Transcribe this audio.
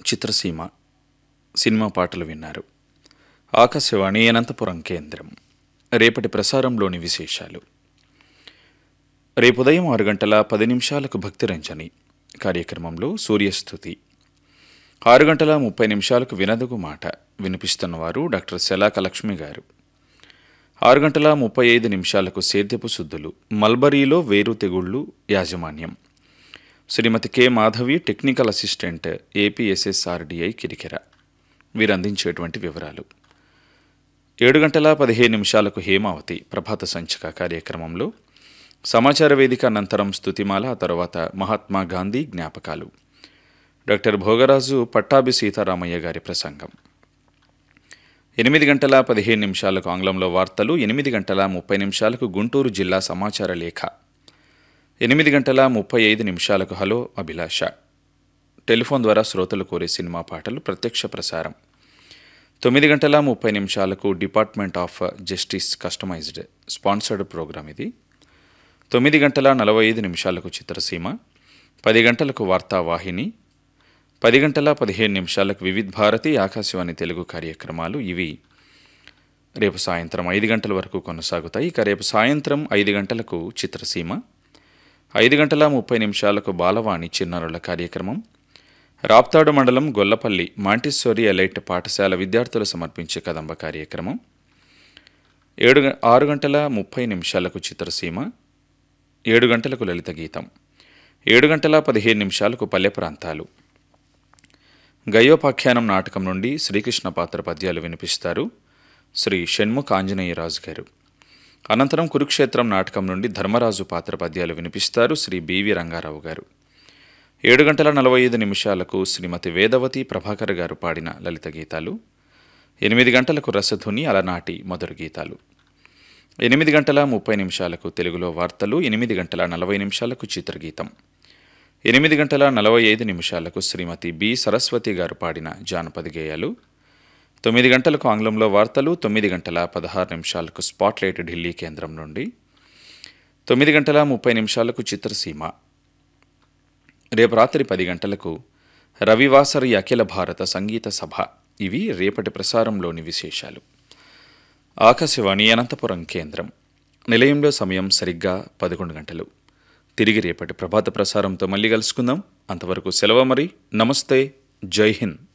చిత్రసీమ cinema పాటలు విన్నారు ఆకాశవాణి అనంతపురం కేంద్రం రేపటి ప్రసారంలోని విశేషాలు రేపు ఉదయం ఆరు గంటల పది నిమిషాలకు భక్తిరంజని కార్యక్రమంలో సూర్యస్థుతి ఆరు గంటల ముప్పై నిమిషాలకు వినదుగు మాట వినిపిస్తున్నవారు డాక్టర్ శలాక లక్ష్మి గారు ఆరు గంటల ముప్పై ఐదు నిమిషాలకు సేద్యపు శుద్ధులు మల్బరీలో వేరు తెగుళ్ళు యాజమాన్యం Shrimati K Madhavi technical assistant APSSRDI Kirikera వీరు అందించేటువంటి వివరాలు ఏడు గంటల పదిహేను నిమిషాలకు హేమావతి ప్రభాత సంచిక కార్యక్రమంలో సమాచార వేదిక అనంతరం స్తుతిమాల ఆ తర్వాత మహాత్మా గాంధీ జ్ఞాపకాలు డాక్టర్ భోగరాజు పట్టాభి సీతారామయ్య గారి ప్రసంగం ఎనిమిది గంటల పదిహేను నిమిషాలకు ఆంగ్లంలో వార్తలు ఎనిమిది గంటల ముప్పై నిమిషాలకు గుంటూరు జిల్లా సమాచార లేఖ ఎనిమిది గంటల ముప్పై ఐదు నిమిషాలకు హలో అభిలాష టెలిఫోన్ ద్వారా శ్రోతలు కోరే సినిమా పాటలు ప్రత్యక్ష ప్రసారం తొమ్మిది గంటల ముప్పై నిమిషాలకు department of justice customised sponsored programme ఇది తొమ్మిది గంటల నలభై ఐదు నిమిషాలకు చిత్రసీమ పది గంటలకు వార్తావాహిని పది గంటల పదిహేను నిమిషాలకు వివిధ్ భారతి ఆకాశవాణి తెలుగు కార్యక్రమాలు ఇవి రేపు సాయంత్రం ఐదు గంటల వరకు కొనసాగుతాయి ఇక రేపు సాయంత్రం ఐదు గంటలకు చిత్రసీమ ఐదు గంటల ముప్పై నిమిషాలకు బాలవాణి చిన్నారుల కార్యక్రమం రాప్తాడు మండలం గొల్లపల్లి మాంటిస్సోరి ఎలైట్ పాఠశాల విద్యార్థులు సమర్పించే కదంబ కార్యక్రమం ఏడు గ- ఆరు గంటల ముప్పై నిమిషాలకు చిత్రసీమ ఏడు గంటలకు లలిత గీతం ఏడు గంటల పదిహేను నిమిషాలకు పల్లె ప్రాంతాలు గయోపాఖ్యానం నాటకం నుండి శ్రీకృష్ణ పాత్ర పద్యాలు వినిపిస్తారు శ్రీ షణ్ముఖ ఆంజనేయరాజు గారు అనంతరం కురుక్షేత్రం నాటకం నుండి ధర్మరాజు పాత్ర పద్యాలు వినిపిస్తారు శ్రీ బివి రంగారావు గారు ఏడు గంటల నలభై ఐదు నిమిషాలకు శ్రీమతి వేదవతి ప్రభాకర్ గారు పాడిన లలిత గీతాలు ఎనిమిది గంటలకు రసధుని అలనాటి మధుర గీతాలు ఎనిమిది గంటల ముప్పై నిమిషాలకు తెలుగులో వార్తలు ఎనిమిది గంటల నలభై నిమిషాలకు చిత్రగీతం ఎనిమిది గంటల నలభై ఐదు నిమిషాలకు శ్రీమతి బి సరస్వతి గారు పాడిన జానపద గేయాలు తొమ్మిది గంటలకు ఆంగ్లంలో వార్తలు తొమ్మిది గంటల పదహారు నిమిషాలకు స్పాట్లైట్ ఢిల్లీ కేంద్రం నుండి తొమ్మిది గంటల ముప్పై నిమిషాలకు చిత్రసీమ రేపు రాత్రి పది గంటలకు రవివాసరి అఖిల భారత సంగీత సభ ఇవి రేపటి ప్రసారంలోని విశేషాలు ఆకాశవాణి అనంతపురం కేంద్రం నిలయంలో సమయం సరిగ్గా పదకొండు గంటలు తిరిగి రేపటి ప్రభాత ప్రసారంతో మళ్ళీ కలుసుకుందాం అంతవరకు సెలవు మరి నమస్తే జై హింద్